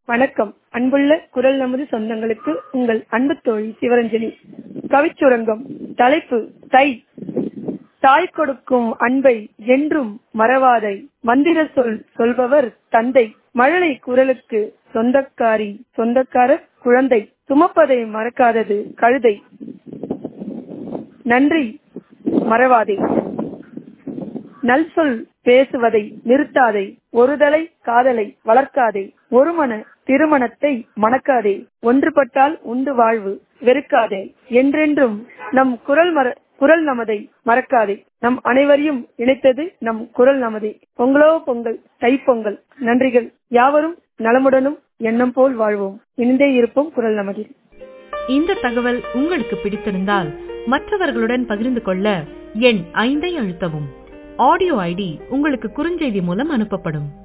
வணக்கம் அன்புள்ள குரல் நமது சொந்தங்களுக்கு உங்கள் அன்பு தோழி சிவரஞ்சனி கவிச்சுரங்கம் தலைப்பு தை தாய் கொடுக்கும் அன்பை என்றும் மறவாதை மந்திர சொல் சொல்பவர் தந்தை மழலை குரலுக்கு சொந்தக்காரி சொந்தக்காரர் குழந்தை சுமப்பதை மறக்காதது கழுதை நன்றி மறவாதே நல் சொல் பேசுவதை நிறுத்தாதே ஒருதலை காதலை வளர்க்காதே ஒருமன திருமணத்தை மணக்காதே ஒன்றுபட்டால் உண்டு வாழ்வு வெறுக்காதே என்றென்றும் நம் குரல் மர குரல் நமதை மறக்காதே நம் அனைவரையும் இணைத்தது நம் குரல் நமதே பொங்கலோ பொங்கல் தை பொங்கல் நன்றிகள் யாவரும் நலமுடனும் எண்ணம் போல் வாழ்வோம் இணைந்தே இருப்போம் குரல் நமதில் இந்த தகவல் உங்களுக்கு பிடித்திருந்தால் மற்றவர்களுடன் பகிர்ந்து கொள்ள எண் ஐந்தை அழுத்தவும் ஆடியோ ஐடி உங்களுக்கு குறுஞ்செய்தி மூலம் அனுப்பப்படும்